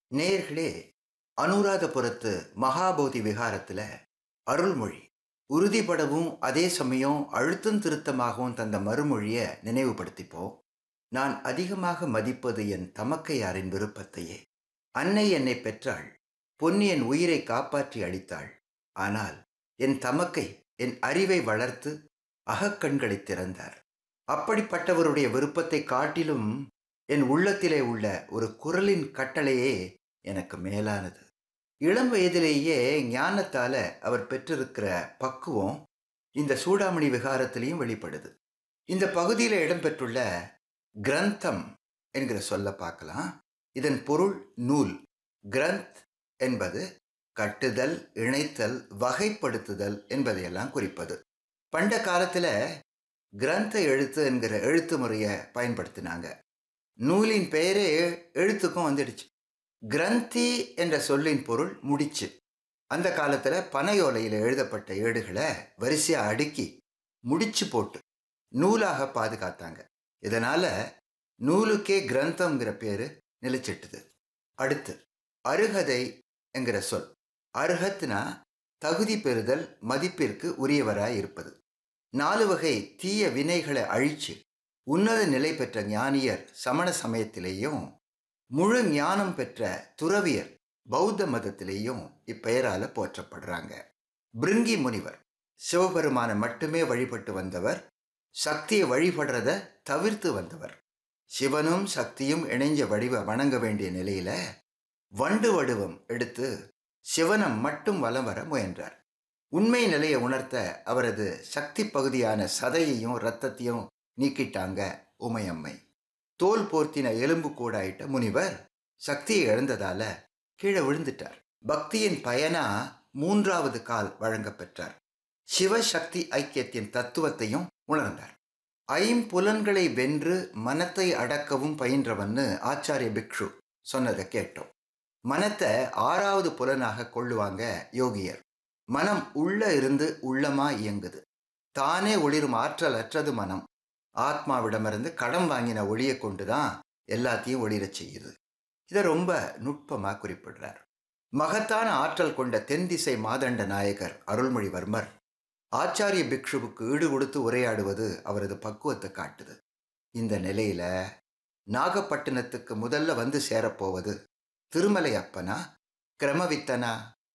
நேயர்களே அனுராதபுரத்து மகாபோதி விகாரத்தில் அருள்மொழி உறுதிப்படவும் அதே சமயம் அழுத்தம் திருத்தமாகவும் தந்த மறுமொழியை நினைவுபடுத்திப்போம் நான் அதிகமாக மதிப்பது என் தமக்கையாரின் விருப்பத்தையே அன்னை என்னை பெற்றாள் பொன்னி என் உயிரை காப்பாற்றி அளித்தாள் ஆனால் என் தமக்கை என் அறிவை வளர்த்து அகக்கண்களை திறந்தார் அப்படிப்பட்டவருடைய விருப்பத்தை காட்டிலும் என் உள்ளத்திலே உள்ள ஒரு குரலின் கட்டளையே எனக்கு மேலானது இளம் வயதிலேயே ஞானத்தால அவர் பெற்றிருக்கிற பக்குவம் இந்த சூடாமணி விகாரத்திலையும் வெளிப்படுது இந்த பகுதியில் இடம்பெற்றுள்ள கிரந்தம் என்கிற சொல்ல பார்க்கலாம் இதன் பொருள் நூல் கிரந்த் என்பது கட்டுதல் இணைத்தல் வகைப்படுத்துதல் என்பதையெல்லாம் குறிப்பது பண்ட காலத்தில் கிரந்த எழுத்து என்கிற எழுத்து முறையை பயன்படுத்தினாங்க நூலின் பெயரே எழுத்துக்கும் வந்துடுச்சு கிரந்தி என்ற சொல்லின் பொருள் முடிச்சு அந்த காலத்தில் பனையோலையில் எழுதப்பட்ட ஏடுகளை வரிசையாக அடுக்கி முடிச்சு போட்டு நூலாக பாதுகாத்தாங்க இதனால் நூலுக்கே கிரந்தம்ங்கிற பேர் நிலைச்சிட்டுது அடுத்து அருகதை என்கிற சொல் அருகத்னா தகுதி பெறுதல் மதிப்பிற்கு உரியவராய் இருப்பது நாலு வகை தீய வினைகளை அழிச்சு உன்னத நிலை பெற்ற ஞானியர் சமண சமயத்திலேயும் முழு ஞானம் பெற்ற துறவியர் பௌத்த மதத்திலேயும் இப்பெயரால போற்றப்படுறாங்க பிருங்கி முனிவர் சிவபெருமானை மட்டுமே வழிபட்டு வந்தவர் சக்தியை வழிபடுறத தவிர்த்து வந்தவர் சிவனும் சக்தியும் இணைஞ்ச வடிவ வணங்க வேண்டிய நிலையில வண்டு வடிவம் எடுத்து சிவனம் மட்டும் வலம் வர முயன்றார் உண்மை நிலையை உணர்த்த அவரது சக்தி பகுதியான சதையையும் இரத்தத்தையும் நீக்கிட்டாங்க உமையம்மை தோல் போர்த்தின எலும்பு கூடாயிட்ட முனிவர் சக்தியை இழந்ததால கீழே விழுந்துட்டார் பக்தியின் பயனா மூன்றாவது கால் வழங்க பெற்றார் சிவசக்தி ஐக்கியத்தின் தத்துவத்தையும் உணர்ந்தார் ஐம்புலன்களை வென்று மனத்தை அடக்கவும் பயின்றவன்னு ஆச்சாரிய பிக்ஷு சொன்னதை கேட்டோம் மனத்தை ஆறாவது புலனாக கொள்ளுவாங்க யோகியர் மனம் உள்ள இருந்து உள்ளமா இயங்குது தானே ஒளிரும் ஆற்றல் அற்றது மனம் ஆத்மாவிடமிருந்து கடன் வாங்கின ஒளியை கொண்டு தான் எல்லாத்தையும் ஒளிரச் செய்யுது இதை ரொம்ப நுட்பமாக குறிப்பிடுறார் மகத்தான ஆற்றல் கொண்ட தென் திசை மாதண்ட நாயகர் அருள்மொழிவர்மர் ஆச்சாரிய பிக்ஷுவுக்கு ஈடு கொடுத்து உரையாடுவது அவரது பக்குவத்தை காட்டுது இந்த நிலையில நாகப்பட்டினத்துக்கு முதல்ல வந்து சேரப்போவது திருமலை அப்பனா கிரமவித்தனா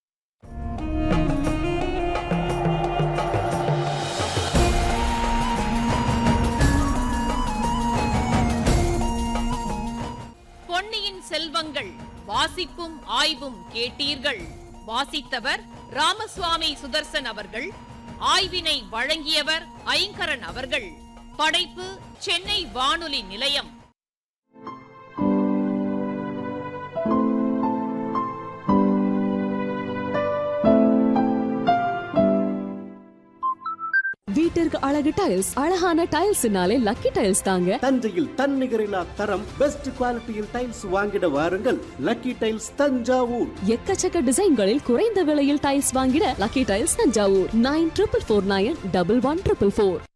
பொன்னியின் செல்வங்கள் வாசிப்பும் ஆய்வும் கேட்டீர்கள் வாசித்தவர் ராமசுவாமி சுதர்சன் அவர்கள் ஆய்வினை வழங்கியவர் ஐங்கரன் அவர்கள் படைப்பு சென்னை வானொலி நிலையம் வீட்டிற்கு அழகு டைல்ஸ் அழகான டைல்ஸ்னாலே லக்கி டைல்ஸ் தாங்க தஞ்சையில் தன்னிகரில்லா தரம் பெஸ்ட் குவாலிட்டியில் டைல்ஸ் வாங்கிட வாருங்கள் லக்கி டைல்ஸ் தஞ்சாவூர் எக்கச்சக்க டிசைன்களில் குறைந்த விலையில் டைல்ஸ் வாங்கிட lucky tiles Thanjavur nine triple four nine double one triple four